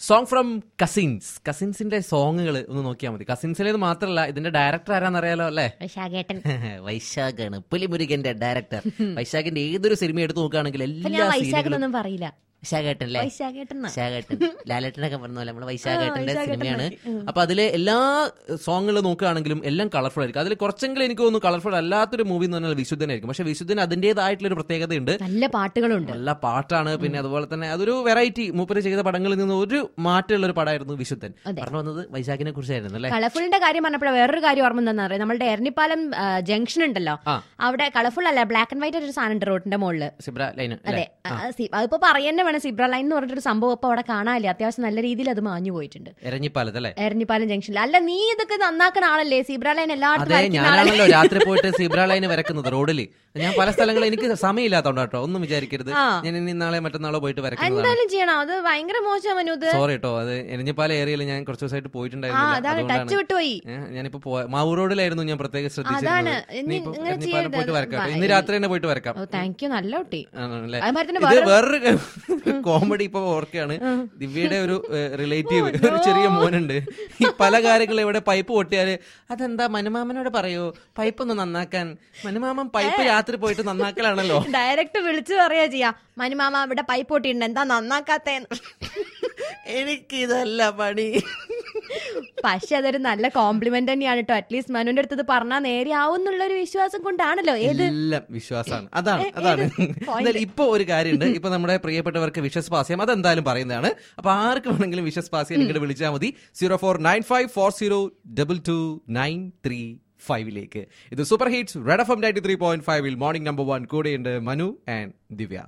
Song from cousins കസിൻസിന്റെ സോങ്ങുകൾ ഒന്ന് നോക്കിയാൽ മതി കസിൻസിലേത് മാത്രമല്ല ഇതിന്റെ ഡയറക്ടർ ആരാന്നറിയാലോ അല്ലേ ഷാഗേട്ടൻ വൈശാഖാണ് പുലിമുരുകന്റെ ഡയറക്ടർ വൈശാഖിന്റെ ഏതൊരു സിനിമ എടുത്തു നോക്കുകയാണെങ്കിൽ അപ്പൊ എല്ലാ ഞാൻ സീനുകളും വൈശാഖെന്നൊന്നും പറയില്ല വൈശാഖേട്ടല്ലേ വൈശാഖേട്ടൻ വൈശാഖേട്ടൻ ലാലേട്ടനൊക്കെ പറഞ്ഞ പോലെ നമ്മള് വൈശാഖേട്ടന്റെ വൈശാഖേട്ടൻ സിനിമയാണ് നോക്കി. ഉം. അപ്പൊ അതിലെ എല്ലാ സോങ്ങുകൾ നോക്കുകയാണെങ്കിലും എല്ലാം കളർഫുൾ ആയിരിക്കും അതിൽ കുറച്ചെങ്കിലും എനിക്ക് തോന്നുന്നു കളർഫുൾ അല്ലാത്തൊരു മൂവി എന്ന് പറഞ്ഞാൽ വിശുദ്ധനായിരിക്കും പക്ഷെ വിശുദ്ധന് അതിന്റേതായിട്ടുള്ള ഒരു പ്രത്യേകതയുണ്ട് നല്ല പാട്ടുകളുണ്ട് നല്ല പാട്ടാണ് പിന്നെ അതുപോലെ തന്നെ അതൊരു വെറൈറ്റി മൂപ്പര് ചെയ്ത പടങ്ങളിൽ നിന്ന് ഒരു മാറ്റമുള്ള ഒരു പടമായിരുന്നു വിശുദ്ധൻ അതെ. പറഞ്ഞു വന്നത് വൈശാഖിനെ കുറിച്ചായിരുന്നു അല്ലേ കളർഫുളിന്റെ കാര്യം പറഞ്ഞപ്പോൾ വേറൊരു കാര്യം ഓർമ്മ എന്താണെന്ന് അറിയാം നമ്മുടെ എരണിപ്പാലം ജംഗ്ഷൻ ഉണ്ടല്ലോ ആ. അവിടെ കളർഫുൾ അല്ല ബ്ലാക്ക് ആൻഡ് വൈറ്റ് ഒരു സാധനം ഉണ്ട് റോഡിന്റെ മുകളിൽ സിബ്ര ലൈൻ അതെ ആ, സി- അതിപ്പോ പറയന്നെ വേണം സിബ്ര ലൈൻ എന്ന് പറഞ്ഞിട്ടൊരു സംഭവം ഇപ്പൊ അവിടെ കാണാനില്ല അത്യാവശ്യം നല്ല രീതിയിൽ അത് മാഞ്ഞു പോയിട്ടുണ്ട് എരഞ്ഞിപ്പാലത്ത് അല്ലേ എരഞ്ഞിപ്പാലം ജംഗ്ഷനിൽ അല്ല നീ ഇതൊക്കെ നന്നാക്കണ ആളല്ലേ സിബ്ര ലൈൻ എല്ലായിടത്തും അതെ വരയ്ക്കുന്ന ആളല്ലേ? ഞാനാണല്ലോ രാത്രി പോയിട്ട് സിബ്ര ലൈന് വരക്കുന്നത് റോഡിൽ ഞാൻ പല സ്ഥലങ്ങളിൽ എനിക്ക് സമയമില്ലാത്തോണ്ട് കേട്ടോ ഒന്നും വിചാരിക്കരുത് ആ. ഞാൻ ഇനി നാളെ മറ്റന്നാളോ പോയിട്ട് വരക്കുന്നതാണ് എന്തായാലും ചെയ്യണം അത് ഭയങ്കര മോശം മനു ഇത് സോറി കേട്ടോ അത് എരഞ്ഞിപ്പാല ഏരിയയിൽ ഞാൻ കുറച്ച് ദിവസമായിട്ട് ആ പോയിട്ടുണ്ടായിരുന്നില്ല അതാണ് ടച്ച് അതുകൊണ്ടാണ് വിട്ടുപോയി ഏ, ഞാനിപ്പോ പോയ- മാവൂർ റോഡിലായിരുന്നു ഞാൻ പ്രത്യേകം അതാണ്. ശ്രദ്ധിച്ചിരുന്നത് ഇനി നീ ഇപ്പൊ ഇങ്ങനെ എരഞ്ഞിപ്പാലം ചെയ്യരുത്. പോയിട്ട് വരക്കാം അത് ഇന്ന് രാത്രി തന്നെ പോയിട്ട് വരക്കാം ഓ താങ്ക് യു നല്ല കുട്ടി ആണല്ലേ? അതുമാതിരി തന്നെ ഇത് വേറെ- വേറൊരു കോമഡി ഇപ്പൊ ഓർക്കാണ് ദിവ്യയുടെ ഒരു റിലേറ്റീവ് ഒരു ചെറിയ മോനുണ്ട് ഈ പല കാര്യങ്ങളും ഇവിടെ പൈപ്പ് പൊട്ടിയാല് അതെന്താ മനുമാമനോട് പറയൂ പൈപ്പ് ഒന്ന് നന്നാക്കാൻ മനുമാമൻ പൈപ്പ് രാത്രി പോയിട്ട് നന്നാക്കലാണല്ലോ ഡയറക്റ്റ് വിളിച്ചു പറയാ ചെയ്യാ മനുമാമ ഇവിടെ പൈപ്പ് പൊട്ടിയിട്ടുണ്ട് എന്താ നന്നാക്കാത്തേന്ന് എനിക്കിതല്ല പണി പക്ഷെ അതൊരു നല്ല കോംപ്ലിമെന്റ് തന്നെയാണ് കേട്ടോ അറ്റ്ലീസ്റ്റ് മനുവിന്റെ അടുത്ത് ഇത് പറഞ്ഞാൽ നേരെ ആവുന്നുള്ള ഒരു വിശ്വാസം കൊണ്ടാണല്ലോ ഏത് എല്ലാം വിശ്വാസമാണ് അതാണ് അതാണ് എന്തായാലും ഇപ്പൊ ഒരു കാര്യമുണ്ട് ഇപ്പൊ നമ്മുടെ പ്രിയപ്പെട്ടവർക്ക് വിഷസ് പാസ് ചെയ്യാം അതെന്തായാലും പറയുന്നതാണ് അപ്പൊ ആർക്ക് വേണമെങ്കിലും വിഷസ് പാസ് ചെയ്യാൻ ഇങ്ങോട്ട് വിളിച്ചാൽ മതി zero four nine five four zero double two nine three ഫൈവിലേക്ക് ഇത് super hits red F M ninety three point ഫൈവിൽ മോർണിംഗ് നമ്പർ വൺ കൂടെയുണ്ട് മനു ആൻഡ് ദിവ്യ